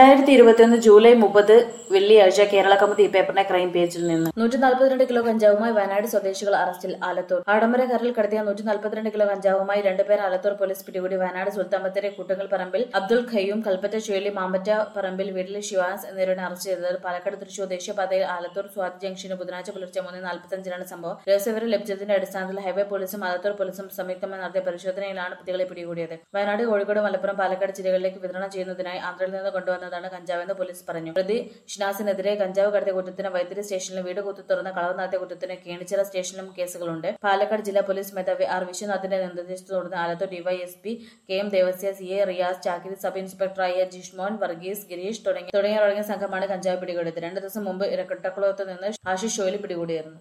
രണ്ടായിരത്തി ഇരുപത്തിയൊന്ന് ജൂലൈ മുപ്പത് വെള്ളിയാഴ്ച കേരള കമ്മിറ്റി പേപ്പറിന്റെ ക്രൈം പേജിൽ നിന്ന് നൂറ്റി നാൽപ്പത്തിരണ്ട് കിലോ കഞ്ചാവുമായി വയനാട് സ്വദേശികൾ അറസ്റ്റിൽ ആലത്തൂർ ആഡംബര കാറിൽ കടത്തിയ നൂറ്റി നാൽപ്പത്തിരണ്ട് കിലോ കഞ്ചാവുമായി രണ്ടുപേർ ആലത്തൂർ പോലീസ് പിടികൂടി വയനാട് സുൽത്താൻ ബത്തേരി കൂട്ടങ്ങൾ പറമ്പിൽ അബ്ദുൾ ഖയ്യൂം കൽപ്പറ്റ ചുഴലി മാമ്പറ്റ പറമ്പിൽ വീട്ടിൽ ശിവാസ് എന്നിവരാണ് അറസ്റ്റ് ചെയ്തത് പാലക്കാട് തൃശൂർ ദേശീയപാതയിൽ ആലത്തൂർ സ്വാതി ജംഗ്ഷന് ബുധനാഴ്ച പുലർച്ചെ മൂന്ന് നാൽപ്പത്തഞ്ചിനാണ് സംഭവം രഹസ്യവിവരം ലഭിച്ചതിന്റെ അടിസ്ഥാനത്തിൽ ഹൈവേ പോലീസും ആലത്തൂർ പോലീസും സംയുക്തമായി നടത്തിയ പരിശോധനയിലാണ് പ്രതികളെ പിടികൂടിയത് വയനാട് കോഴിക്കോട് മലപ്പുറം പാലക്കാട് ജില്ലകളിലേക്ക് വിതരണം ചെയ്യുന്നതിനായി ആന്ധ്രയിൽ നിന്ന് കൊണ്ടുവന്നതാണ് കഞ്ചാവെന്ന് പോലീസ് പറഞ്ഞു പ്രതി ഷിനാസിനെതിരെ കഞ്ചാവ് കടത്തിയ കുറ്റത്തിന് വൈത്തിരി സ്റ്റേഷനിലും വീട് കുത്തി തുറന്ന് കളവ് നടത്തിയ കുറ്റത്തിന് കേണിച്ചിറ സ്റ്റേഷനിലും കേസുകളുണ്ട് പാലക്കാട് ജില്ലാ പോലീസ് മേധാവി ആർ വിശ്വനാഥിന്റെ നിർദ്ദേശത്തെ തുടർന്ന് Alathur DYSP K M Devasya C A Riyas Chakkiri sub ഇൻസ്പെക്ടറായ ജിഷ്മോൻ വർഗീസ് ഗിരീഷ് തുടങ്ങി തുടങ്ങിയവരടങ്ങിയ സംഘമാണ് കഞ്ചാവ് പിടികൂടിയത് രണ്ടു ദിവസം മുമ്പ് ഇരട്ടക്കുളത്ത് നിന്ന് ആശിഷ് ഷോയിൽ പിടികൂടിയിരുന്നു